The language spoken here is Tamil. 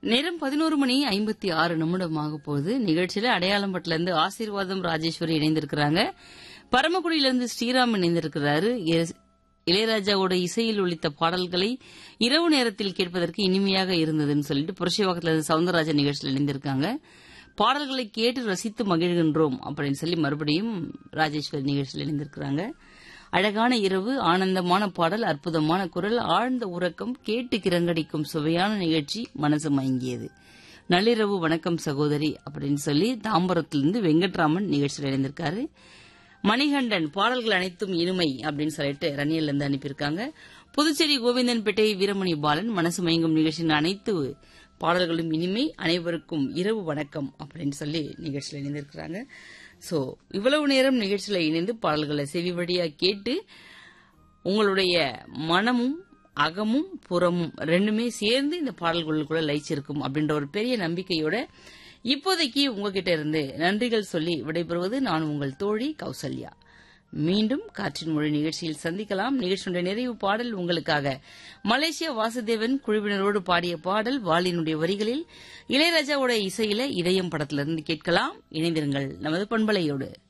நேரம் பதினோரு மணி ஐம்பத்தி ஆறு நிமிடமாக போகுது நிகழ்ச்சியில அடையாளம்பட்டுல இருந்து ஆசீர்வாதம் ராஜேஸ்வரி இணைந்திருக்கிறாங்க பரமக்குடியில இருந்து ஸ்ரீராம் இணைந்திருக்கிறாரு எஸ்- இளையராஜாவோட இசையில் ஒலித்த பாடல்களை இரவு நேரத்தில் கேட்பதற்கு இனிமையாக இருந்ததுன்னு சொல்லிட்டு புரட்சிவாக்கத்துல இருந்து சவுந்தரராஜன் நிகழ்ச்சியில் இணைந்திருக்காங்க பாடல்களை கேட்டு ரசித்து மகிழ்கின்றோம் அப்படின்னு சொல்லி மறுபடியும் ராஜேஸ்வரி நிகழ்ச்சியில் இணைந்திருக்கிறாங்க அழகான இரவு ஆனந்தமான பாடல் அற்புதமான குரல் ஆழ்ந்த உறக்கம் கேட்டு கிரங்கடிக்கும் சுவையான நிகழ்ச்சி மனசு மயங்கியது நள்ளிரவு வணக்கம் சகோதரி அப்படின்னு சொல்லி தாம்பரத்திலிருந்து வெங்கட்ராமன் நிகழ்ச்சியில் இணைந்திருக்காரு மணிகண்டன் பாடல்கள் அனைத்தும் இனிமை அப்படின்னு சொல்லிட்டு ரணியல்ல இருந்து அனுப்பியிருக்காங்க புதுச்சேரி கோவிந்தன்பேட்டை வீரமணி பாலன் மனசு மயங்கும் நிகழ்ச்சியின் அனைத்து பாடல்களும் இனிமை அனைவருக்கும் இரவு வணக்கம் அப்படின்னு சொல்லி நிகழ்ச்சியில் இணைந்திருக்கிறாங்க சோ இவ்வளவு நேரம் நிகழ்ச்சியில இணைந்து பாடல்களை செவி வழியா கேட்டு உங்களுடைய மனமும் அகமும் புறமும் ரெண்டுமே சேர்ந்து இந்த பாடல்களுக்குள்ள லயிச்சிருக்கும் அப்படின்ற ஒரு பெரிய நம்பிக்கையோட இப்போதைக்கு உங்ககிட்ட இருந்து நன்றிகள் சொல்லி விடைபெறுவது நான் உங்கள் தோழி கௌசல்யா மீண்டும் காற்றின் மொழி நிகழ்ச்சியில் சந்திக்கலாம் நிகழ்ச்சியுடைய நிறைவு பாடல் உங்களுக்காக மலேசியா வாசுதேவன் குழுவினரோடு பாடிய பாடல் வாலினுடைய வரிகளில் இளையராஜாவோட இசையில இதயம் படத்திலிருந்து கேட்கலாம் இணைந்திருங்கள் நமது பண்பலையோடு